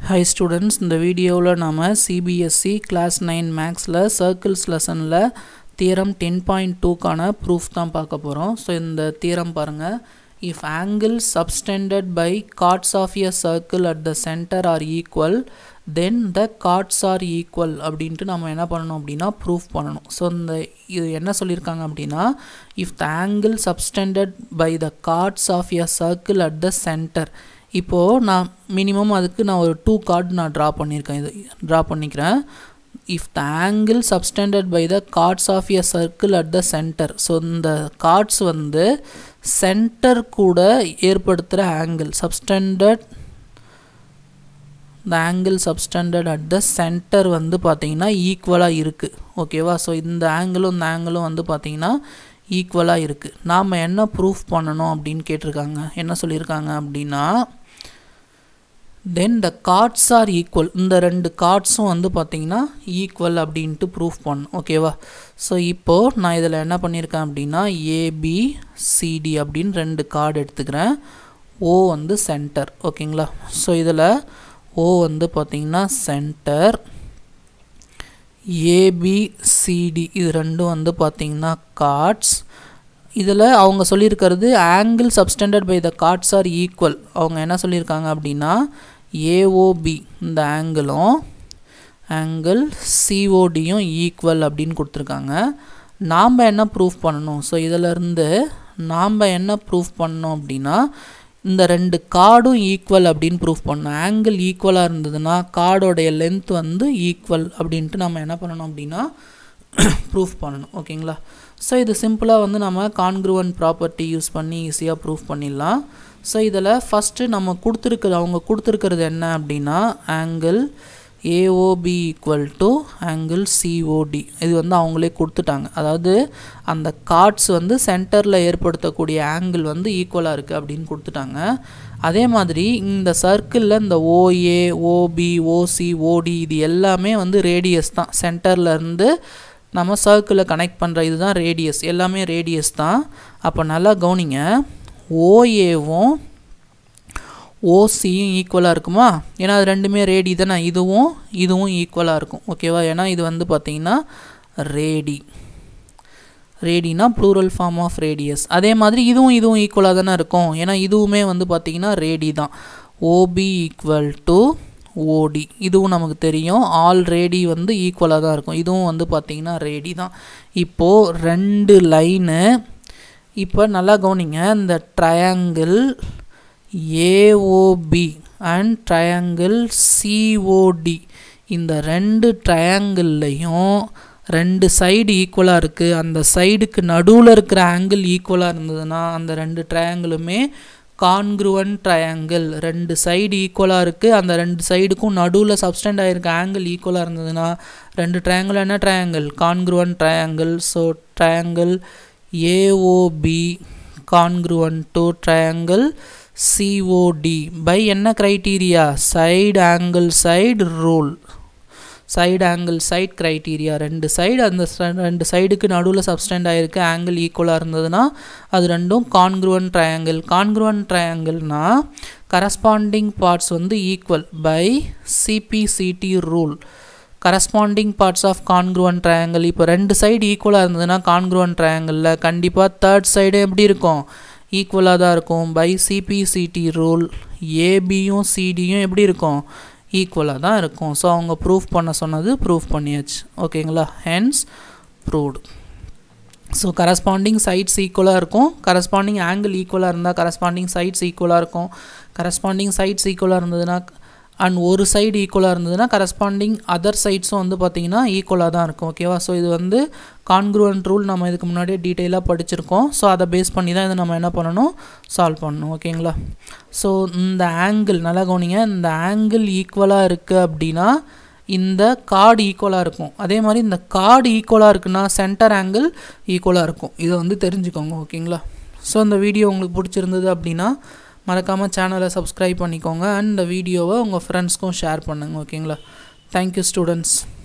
high students இந்த வீடியோவில் நாம் சிபிஎஸ்சி கிளாஸ் நைன் மேக்ஸில் சர்க்கிள்ஸ் லெசனில் தியரம் டென் பாயிண்ட் டூக்கான ப்ரூஃப் தான் பார்க்க போகிறோம் ஸோ இந்த தியரம் பாருங்கள் if angle subtended by chords of a circle at the centre are equal then the chords are equal அப்படின்ட்டு நம்ம என்ன பண்ணணும் அப்படின்னா ப்ரூஃப் பண்ணணும் ஸோ இந்த இது என்ன சொல்லியிருக்காங்க அப்படின்னா if the angle subtended by the chords of a circle at the centre இப்போது நான் மினிமம் அதுக்கு நான் ஒரு டூ கார்டு நான் ட்ரா பண்ணியிருக்கேன் இது ட்ரா பண்ணிக்கிறேன் if the angle subtended by the chords of a circle at the centre so இந்த கார்ட்ஸ் வந்து சென்டர் கூட ஏற்படுத்துகிற angle subtended the angle subtended at the centre வந்து பார்த்திங்கன்னா ஈக்குவலாக இருக்குது ஓகேவா ஸோ இந்த ஆங்கிளும் இந்த ஆங்கிளும் வந்து பார்த்திங்கன்னா ஈக்குவலாக இருக்குது நாம் என்ன ப்ரூஃப் பண்ணணும் அப்படின்னு கேட்டிருக்காங்க என்ன சொல்லியிருக்காங்க அப்படின்னா then the chords are equal இந்த ரெண்டு கார்ட்ஸும் வந்து பார்த்திங்கன்னா ஈக்குவல் அப்படின்ட்டு ப்ரூஃப் பண்ணணும் ஓகேவா ஸோ இப்போது நான் இதில் என்ன பண்ணியிருக்கேன் அப்படின்னா ஏபிசிடி அப்படின்னு ரெண்டு கார்டு எடுத்துக்கிறேன் ஓ வந்து சென்டர் ஓகேங்களா ஸோ இதில் ஓ வந்து பார்த்திங்கன்னா சென்டர் ஏபிசிடி இது ரெண்டும் வந்து பார்த்திங்கன்னா கார்ட்ஸ் இதில் அவங்க சொல்லியிருக்கிறது angle subtended by the chords are equal அவங்க என்ன சொல்லியிருக்காங்க அப்படின்னா ஏஓபி இந்த ஆங்கிளும் ஆங்கிள் சிஓடியும் ஈக்குவல் அப்படின்னு கொடுத்துருக்காங்க நாம் என்ன ப்ரூஃப் பண்ணணும் ஸோ இதிலருந்து நாம் என்ன ப்ரூஃப் பண்ணோம் அப்படின்னா இந்த ரெண்டு கார்டும் ஈக்குவல் அப்படின்னு ப்ரூஃப் பண்ணணும் ஆங்கிள் ஈக்குவலாக இருந்ததுன்னா கார்டோடைய லென்த் வந்து ஈக்குவல் அப்படின்ட்டு நம்ம என்ன பண்ணணும் அப்படின்னா ப்ரூஃப் பண்ணணும் ஓகேங்களா ஸோ இது சிம்பிளாக வந்து நம்ம கான்க்ரூவன் ப்ராப்பர்ட்டி யூஸ் பண்ணி ஈஸியாக ப்ரூஃப் பண்ணிடலாம் ஸோ இதில் ஃபஸ்ட்டு நம்ம கொடுத்துருக்குறது அவங்க கொடுத்துருக்கிறது என்ன அப்படின்னா angle AOB equal to angle COD இது வந்து அவங்களே கொடுத்துட்டாங்க அதாவது அந்த கார்ட்ஸ் வந்து சென்டரில் ஏற்படுத்தக்கூடிய ஆங்கிள் வந்து ஈக்குவலாக இருக்குது அப்படின்னு கொடுத்துட்டாங்க அதே மாதிரி இந்த சர்க்கிளில் இந்த ஓஏ ஓபி ஓசி ஓடி இது எல்லாமே வந்து ரேடியஸ் தான் சென்டர்லேருந்து நம்ம சர்க்கிளை கனெக்ட் பண்ணுற இதுதான் ரேடியஸ் எல்லாமே ரேடியஸ் தான் அப்போ நல்லா கவனிங்க ஓஏவும் ஓசியும் ஈக்குவலாக இருக்குமா ஏன்னா அது ரெண்டுமே ரேடி தானே இதுவும் இதுவும் ஈக்குவலாக இருக்கும் ஓகேவா ஏன்னா இது வந்து பார்த்திங்கன்னா ரேடி ரேடினா ப்ளூரல் ஃபார்ம் ஆஃப் ரேடியஸ் அதே மாதிரி இதுவும் இதுவும் ஈக்குவலாக தானே இருக்கும் ஏன்னா இதுவுமே வந்து பார்த்திங்கன்னா ரேடி தான் ஓபி ஈக்குவல் டு ஓடி இதுவும் நமக்கு தெரியும் ஆல் ரேடி வந்து ஈக்குவலாக தான் இருக்கும் இதுவும் வந்து பார்த்திங்கன்னா ரேடி தான் இப்போது ரெண்டு லைனு இப்போ நல்லா கவனிங்க இந்த triangle AOB and triangle COD இந்த ரெண்டு ட்ரையாங்கிள்லையும் ரெண்டு சைடு ஈக்குவலாக இருக்குது அந்த சைடுக்கு நடுவில் இருக்கிற ஆங்கிள் ஈக்குவலாக இருந்ததுன்னா அந்த ரெண்டு ட்ரையாங்கிளுமே கான்க்ருவன் ட்ரையாங்கிள் ரெண்டு சைடு ஈக்குவலாக இருக்குது அந்த ரெண்டு சைடுக்கும் நடுவில் சப்ஸ்டெண்ட் ஆகிருக்க ஆங்கிள் ஈக்குவலாக இருந்ததுன்னா ரெண்டு ட்ரையாங்கிள் என்ன triangle congruent triangle so triangle AOB congruent to triangle COD by என்ன criteria side angle side rule side angle side criteria ரெண்டு சைடு அந்த ரெண்டு சைடுக்கு நடுவில் சப்ஸ்டெண்ட் ஆகிருக்கு ஆங்கிள் ஈக்குவலாக இருந்ததுன்னா அது ரெண்டும் கான்க்ருவன் ட்ரையாங்கிள் கான்க்ருவன் ட்ரையாங்கிள்னா கரஸ்பாண்டிங் பார்ட்ஸ் வந்து equal by CPCT rule corresponding parts of congruent triangle இப்போ ரெண்டு சைடு ஈக்குவலாக இருந்ததுன்னா கான்க்ருவன் ட்ரையாங்கிளில் கண்டிப்பாக தேர்ட் சைடு எப்படி இருக்கும் ஈக்குவலாக தான் இருக்கும் பை சிபிசிடி ரூல் ஏபியும் சிடியும் எப்படி இருக்கும் ஈக்குவலாக தான் இருக்கும் ஸோ அவங்க ப்ரூஃப் பண்ண சொன்னது ப்ரூஃப் பண்ணியாச்சு ஓகேங்களா hence proved so corresponding sides ஈக்குவலாக இருக்கும் கரஸ்பாண்டிங் ஆங்கிள் ஈக்குவலாக இருந்தால் கரஸ்பாண்டிங் சைட்ஸ் ஈக்குவலாக இருக்கும் கரஸ்பாண்டிங் சைட்ஸ் ஈக்குவலாக இருந்ததுன்னா அண்ட் ஒரு சைடு ஈக்குவலாக இருந்ததுன்னா கரஸ்பாண்டிங் அதர் சைட்ஸும் வந்து பார்த்திங்கன்னா ஈக்குவலாக தான் இருக்கும் ஓகேவா ஸோ இது வந்து கான்க்ரூவன்ட் ரூல் நம்ம இதுக்கு முன்னாடியே டீட்டெயிலாக படிச்சிருக்கோம் ஸோ அதை பேஸ் பண்ணி தான் இதை நம்ம என்ன பண்ணணும் சால்வ் பண்ணணும் ஓகேங்களா ஸோ இந்த ஆங்கிள் நல்லா கவனிங்க இந்த ஆங்கிள் ஈக்குவலாக இருக்குது அப்படின்னா இந்த கார்டு ஈக்குவலாக இருக்கும் அதே மாதிரி இந்த கார்டு ஈக்குவலாக இருக்குன்னா சென்டர் ஆங்கிள் ஈக்குவலாக இருக்கும் இதை வந்து தெரிஞ்சுக்கோங்க ஓகேங்களா ஸோ இந்த வீடியோ உங்களுக்கு பிடிச்சிருந்தது அப்படின்னா மறக்காமல் சேனலை சப்ஸ்கிரைப் பண்ணிக்கோங்க அண்ட் இந்த வீடியோவை உங்கள் ஃப்ரெண்ட்ஸ்க்கும் ஷேர் பண்ணுங்கள் ஓகேங்களா தேங்க்யூ ஸ்டூடெண்ட்ஸ்